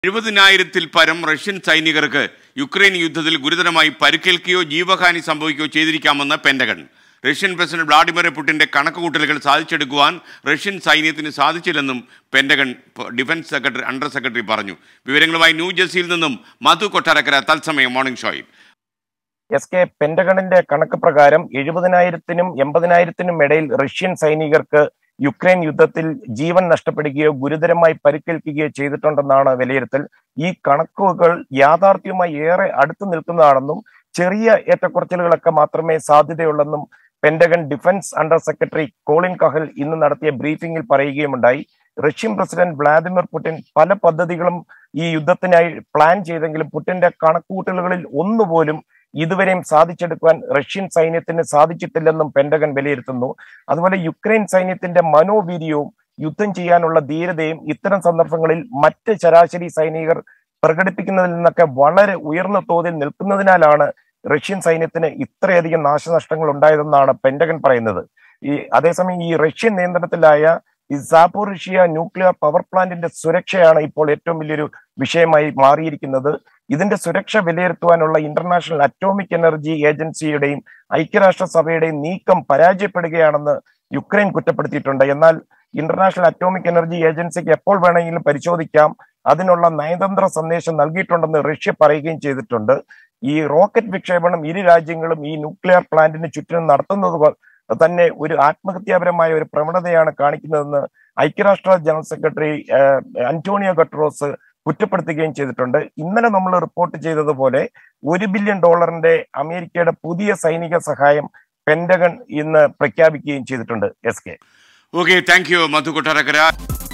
എഴുപതിനായിരത്തിൽ പരം റഷ്യൻ സൈനികർക്ക് യുക്രൈൻ യുദ്ധത്തിൽ ഗുരുതരമായി പരിക്കേൽക്കുകയോ ജീവഹാനി സംഭവിക്കുകയോ ചെയ്തിരിക്കാമെന്ന് പെന്റഗൺ റഷ്യൻ പ്രസിഡന്റ് വ്ളാഡിമിർ പുടിന്റെ കണക്കുകൂട്ടലുകൾ സാധിച്ചെടുക്കുവാൻ റഷ്യൻ സൈന്യത്തിന് സാധിച്ചില്ലെന്നും പെന്റഗൺ പ- ഡിഫൻസ് സെക്രട്ടറി അണ്ടർ സെക്രട്ടറി പറഞ്ഞു വിവരങ്ങളുമായി ന്യൂജേഴ്സിയിൽ നിന്നും മധു കൊട്ടാരക്കര തത്സമയം മോർണിംഗ് ഷോയിൽ എസ് കെ പെന്റഗണിന്റെ കണക്ക് പ്രകാരം എഴുപതിനായിരത്തിനും എൺപതിനായിരത്തിനും ഇടയിൽ റഷ്യൻ സൈനികർക്ക് യുക്രൈൻ യുദ്ധത്തിൽ ജീവൻ നഷ്ടപ്പെടുകയോ ഗുരുതരമായി പരിക്കേൽക്കുകയോ ചെയ്തിട്ടുണ്ടെന്നാണ് വിലയിരുത്തൽ ഈ കണക്കുകൾ യാഥാർത്ഥ്യവുമായി ഏറെ അടുത്തു നിൽക്കുന്നതാണെന്നും ചെറിയ ഏറ്റക്കുറച്ചിലുകളൊക്കെ മാത്രമേ സാധ്യതയുള്ളെന്നും Pentagon defence under secretary Colin Kahl ഇന്ന് നടത്തിയ ബ്രീഫിംഗിൽ പറയുകയുമുണ്ടായി റഷ്യൻ പ്രസിഡന്റ് വ്ളാദിമിർ പുടിൻ പല പദ്ധതികളും ഈ യുദ്ധത്തിനായി പ്ലാൻ ചെയ്തെങ്കിലും പുടിന്റെ കണക്കുകൂട്ടലുകളിൽ ഒന്നുപോലും ഇതുവരെയും സാധിച്ചെടുക്കുവാൻ റഷ്യൻ സൈന്യത്തിന് സാധിച്ചിട്ടില്ലെന്നും പെന്റഗൺ വിലയിരുത്തുന്നു അതുപോലെ യുക്രൈൻ സൈന്യത്തിന്റെ മനോവീര്യവും യുദ്ധം ചെയ്യാനുള്ള ധീരതയും ഇത്തരം സന്ദർഭങ്ങളിൽ മറ്റ് ശരാശരി സൈനികർ പ്രകടിപ്പിക്കുന്നതിൽ നിന്നൊക്കെ വളരെ ഉയർന്ന തോതിൽ നിൽക്കുന്നതിനാലാണ് റഷ്യൻ സൈന്യത്തിന് ഇത്രയധികം നാശനഷ്ടങ്ങൾ ഉണ്ടായതെന്നാണ് പെന്റഗൺ പറയുന്നത് ഈ അതേസമയം ഈ റഷ്യൻ നിയന്ത്രണത്തിലായ ഈ സാപ്പോറിഷ്യ ന്യൂക്ലിയർ പവർ പ്ലാന്റിന്റെ സുരക്ഷയാണ് ഇപ്പോൾ ഏറ്റവും വലിയൊരു വിഷയമായി മാറിയിരിക്കുന്നത് ഇതിന്റെ സുരക്ഷ വിലയിരുത്തുവാനുള്ള ഇന്റർനാഷണൽ അറ്റോമിക് എനർജി ഏജൻസിയുടെയും ഐക്യരാഷ്ട്രസഭയുടെയും നീക്കം പരാജയപ്പെടുകയാണെന്ന് യുക്രൈൻ കുറ്റപ്പെടുത്തിയിട്ടുണ്ട് എന്നാൽ ഇന്റർനാഷണൽ അറ്റോമിക് എനർജി ഏജൻസിക്ക് എപ്പോൾ വേണമെങ്കിലും പരിശോധിക്കാം അതിനുള്ള നയതന്ത്ര സന്ദേശം നൽകിയിട്ടുണ്ടെന്ന് റഷ്യ പറയുകയും ചെയ്തിട്ടുണ്ട് ഈ റോക്കറ്റ് വിക്ഷേപണം ഇരു രാജ്യങ്ങളും ഈ ന്യൂക്ലിയർ പ്ലാന്റിന് ചുറ്റിനും നടത്തുന്നത് പോ- തന്നെ ഒരു ആത്മഹത്യാപരമായ ഒരു പ്രവണതയാണ് കാണിക്കുന്നതെന്ന് ഐക്യരാഷ്ട്ര ജനറൽ സെക്രട്ടറി ഏഹ്, അന്റോണിയോ ഗട്രോസ് കുറ്റപ്പെടുത്തുകയും ചെയ്തിട്ടുണ്ട് ഇന്നലെ നമ്മൾ റിപ്പോർട്ട് ചെയ്തതുപോലെ ഒരു ബില്യൺ ഡോളറിന്റെ അമേരിക്കയുടെ പുതിയ സൈനിക സഹായം പെന്റഗൺ ഇന്ന് പ്രഖ്യാപിക്കുകയും ചെയ്തിട്ടുണ്ട് S K okay thank you Madhu Kottarakkara